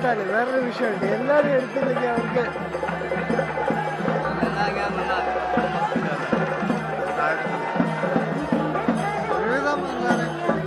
എടുത്താല് വേറൊരു വിഷയമുണ്ട് എല്ലാരും എടുത്തില്ലെങ്കിൽ അവർക്ക് ഒരുവിധം എന്താണ്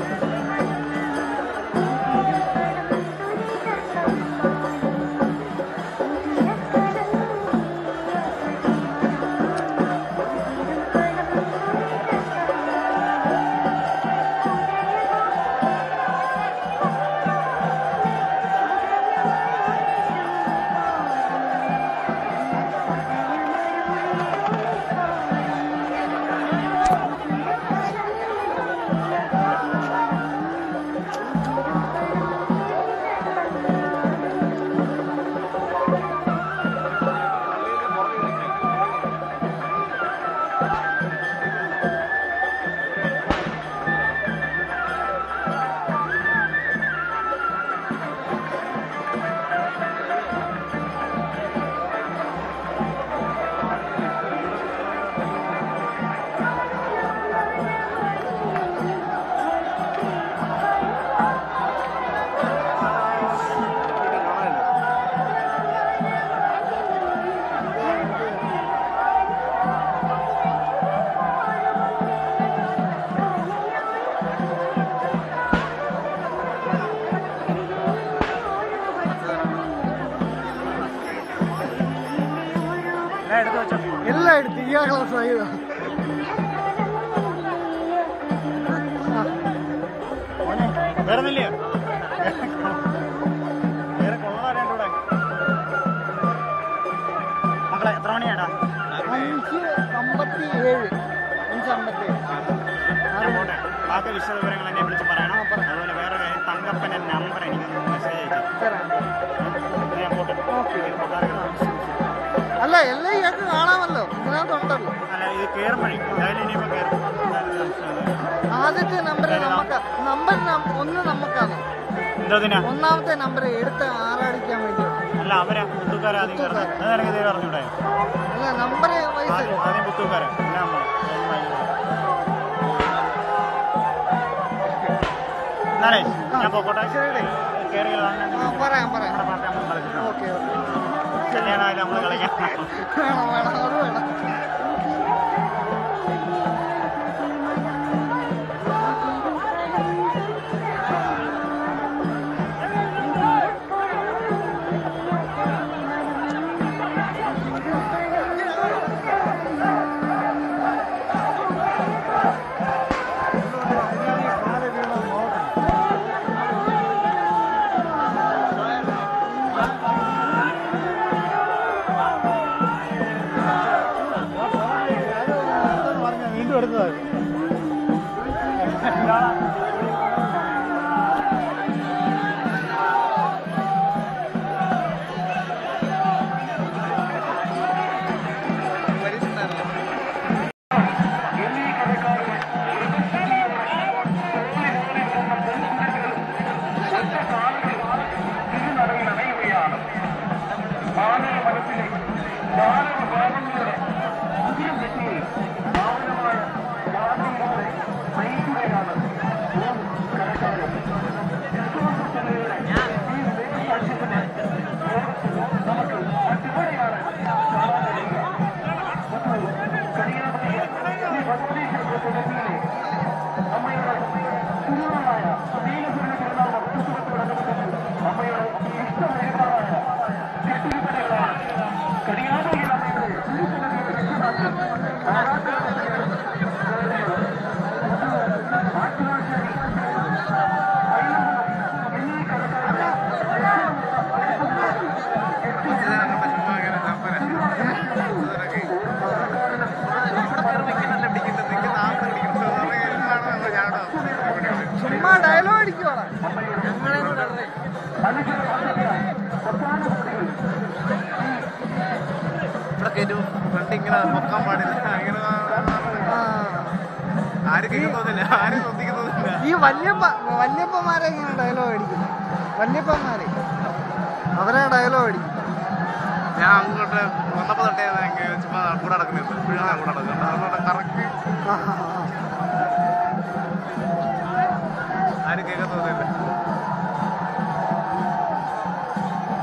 എല്ലാം എടുത്ത് ഈ ക്ലാസ് ആയതാ വേറെ ഒന്നുമില്ലയോ വേറെ കൊള്ളതാരണ്ട് ഇവിടെ മക്കളെ എത്ര മണിയാടാ അഞ്ച് അമ്പത്തി ഏഴ് അഞ്ച് അമ്പത്തി ഏഴ് പോട്ടെ ബാക്കി വിശദ വിവരങ്ങൾ എന്നെ വിളിച്ച് പറയണം അതുപോലെ വേറെ കാര്യം തങ്കപ്പന്റെ നമ്പർ എനിക്ക് മെസ്സേജ് അയച്ചു തരാം ഞാൻ പോട്ടെ അല്ല എല്ലാം ഇയാൾക്ക് കാണാമല്ലോ ഇതിനകത്തുണ്ടല്ലോ അല്ല ഇത് കയറുമ്പോഴേ എന്തായാലും ഇനിയിപ്പോ കയറും ആദ്യത്തെ നമ്പർ നമുക്ക് നമ്പർ ഒന്ന് നമുക്കാണ് എന്തോതിനാ ഒന്നാമത്തെ നമ്പർ എടുത്ത് ആറടിക്കാൻ വേണ്ടി അല്ല അവരെ പുത്തുക്കാരെ ആദ്യം കയറുന്നത് അത് നിനക്ക് ഇത് പറഞ്ഞൂടെ അല്ല നമ്പർ വയസ്സ് ആദ്യം ആദ്യം പുത്തുക്കാരെ പിന്നെ നമ്മൾ എന്നാലേ ഞാൻ പോക്കോട്ടെ കയറി ആ പറയാം പറയാം നമ്മുടെ പാർട്ടി നമ്മൾ കളിച്ചിട്ടുണ്ട് ഓക്കെ ഓക്കെ കല്യാണമായാലും നമ്മൾ കളിക്കാം വേണം വേണം അത് വേണം വീണ്ടും എടുത്തത് ചുമ്മാ ഡയലോഗ് അടിക്കുവാടാ ഇവിടെ കയറ്റും ഫ്രണ്ട് ഇങ്ങനെ പൊക്കാൻ പാടില്ല ഇങ്ങനെ ആ. ആരും കേൾക്കുന്നില്ല ആരും ശ്രദ്ധിക്കുന്നില്ല ഈ വല്യപ്പ വല്യപ്പന്മാരെ ഇങ്ങനെ ഡയലോഗ് അടിക്കുന്നു വല്യപ്പന്മാരെ അവരെ ഡയലോഗ് അടിക്കും ഞാൻ അങ്ങോട്ട് വന്നപ്പോ തൊട്ടേ എനിക്ക് ചുമ്മാ കൂടെ നടക്കുന്നുണ്ട് ഇപ്പോഴും ഞാൻ കൂടെ നടക്കുന്നുണ്ട് അതുകൊണ്ട് കറക്റ്റ് ആ, ആ, ആ. ആരും കേൾക്കുന്നില്ല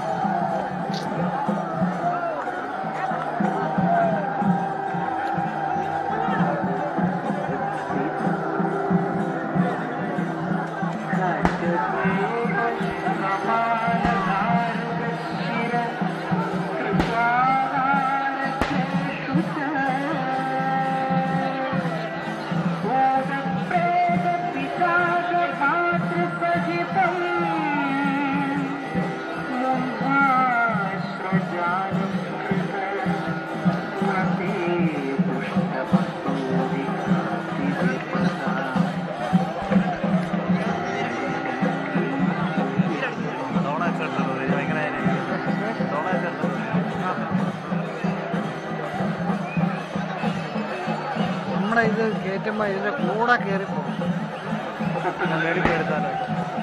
കയറ്റുമ്പോ ഇതിന്റെ കൂടെ കയറി പോകും എടുക്കാം എടുത്താലോ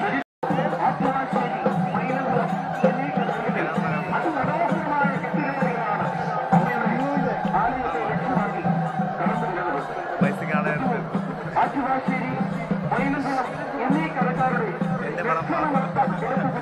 ബൈസിക്കാണ് എടുത്തത് എന്റെ പടം